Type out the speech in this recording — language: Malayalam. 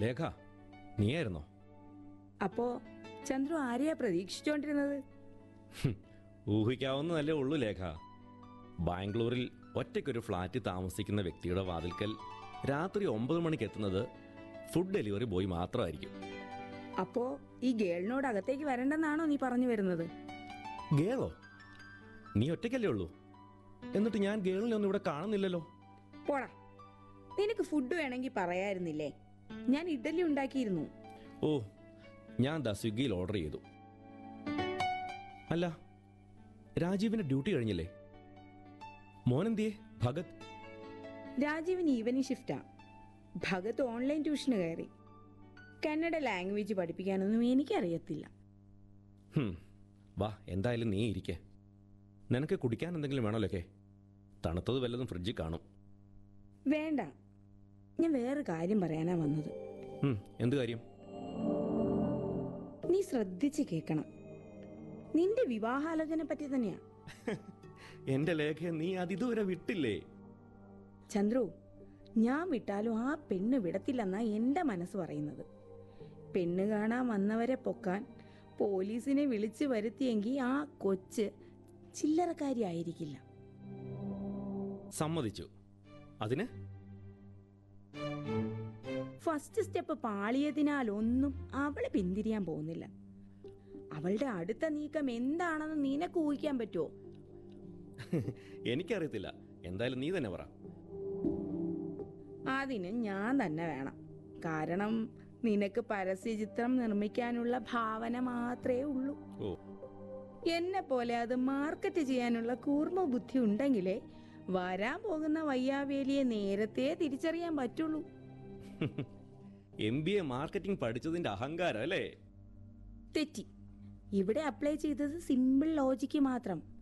ലേഖ നീയായിരുന്നോ അപ്പോ ചന്ദ്രു ആരെയാ പ്രതീക്ഷിച്ചോണ്ടിരുന്നത് ഹും, ഊഹിക്കാവുന്നതല്ലേ ഉള്ളൂ ലേഖ ബാംഗ്ലൂരിൽ ഒറ്റയ്ക്കൊരു ഫ്ലാറ്റിൽ താമസിക്കുന്ന വ്യക്തിയുടെ വാതിൽക്കൽ രാത്രി ഒമ്പത് മണിക്ക് എത്തുന്നത് ഫുഡ് ഡെലിവറി ബോയ് മാത്രമായിരിക്കും അപ്പോ ഈ ഗേളിനോട് അകത്തേക്ക് വരണ്ടെന്നാണോ നീ പറഞ്ഞു വരുന്നത് ഗേളോ നീ ഒറ്റയ്ക്കല്ലേ ഉള്ളൂ എന്നിട്ട് ഞാൻ ഗേളിനെ ഒന്നും ഇവിടെ കാണുന്നില്ലല്ലോ പോടാ നിനക്ക് ഫുഡ് വേണമെങ്കിൽ പറയായിരുന്നില്ലേ ഞാൻ ഇഡലി ഉണ്ടാക്കിയിരുന്നു ഓ ഞാൻ ദാ സ്വിഗ്ഗിയിൽ ഓർഡർ ചെയ്തു അല്ല രാജീവിന്റെ ഡ്യൂട്ടി കഴിഞ്ഞില്ലേ മോനെന്തിയേ ഭഗത് രാജീവിന് ഈവനിങ് ഷിഫ്റ്റാ ഭഗത് ഓൺലൈൻ ട്യൂഷന് കയറി കന്നഡ ലാംഗ്വേജ് പഠിപ്പിക്കാനൊന്നും എനിക്കറിയത്തില്ല ഹും, വാ എന്തായാലും നീ ഇരിക്കേ നിനക്ക് കുടിക്കാൻ എന്തെങ്കിലും വേണമല്ലോ തണുത്തത് വല്ലതും ഫ്രിഡ്ജിൽ കാണും വേണ്ട ഞാൻ വേറെ കാര്യം പറയാനാ വന്നത് ഉം, എന്ത് കാര്യം നീ ശ്രദ്ധിച്ച് കേൾക്കണം നിന്റെ വിവാഹാലോചന പറ്റി തന്നെയാ എന്റെ ലേഖയെ നീ അതിതുവരെ വിട്ടില്ലേ ചന്ദ്രു ഞാൻ വിട്ടാലും ആ പെണ്ണ് വിടത്തില്ലെന്നാ എന്റെ മനസ്സ് പറയുന്നത് പെണ്ണ് കാണാൻ വന്നവരെ പൊക്കാൻ പോലീസിനെ വിളിച്ചു വരുത്തിയെങ്കിൽ ആ കൊച്ച് ചില്ലറക്കാരി ആയിരിക്കില്ല സമ്മതിച്ചു അതിന് ഫസ്റ്റ് സ്റ്റെപ്പ് പാളിയതിനാൽ ഒന്നും അവള് പിന്തിരിയാൻ പോകുന്നില്ല അവളുടെ അടുത്ത നീക്കം എന്താണെന്ന് നിനക്ക് ഊഹിക്കാൻ പറ്റുമോ എനിക്കറിയത്തില്ല എന്തായാലും നീ തന്നെ പറ അതിന് ഞാൻ തന്നെ വേണം കാരണം നിനക്ക് പരസ്യചിത്രം നിർമ്മിക്കാനുള്ള ഭാവന മാത്രമേ ഉള്ളൂ ഓ എന്നെ പോലെ അത് മാർക്കറ്റ് ചെയ്യാനുള്ള കൂർമ്മ ബുദ്ധി ഉണ്ടെങ്കിലേ വരാൻ പോകുന്ന വയ്യാവേലിയെ നേരത്തെ തിരിച്ചറിയാൻ പറ്റുള്ളൂ എം ബി എ മാർക്കറ്റിംഗ് പഠിച്ചതിന്റെ അഹങ്കാരം അല്ലേ തെറ്റി ഇവിടെ അപ്ലൈ ചെയ്തത് സിമ്പിൾ ലോജിക്ക് മാത്രം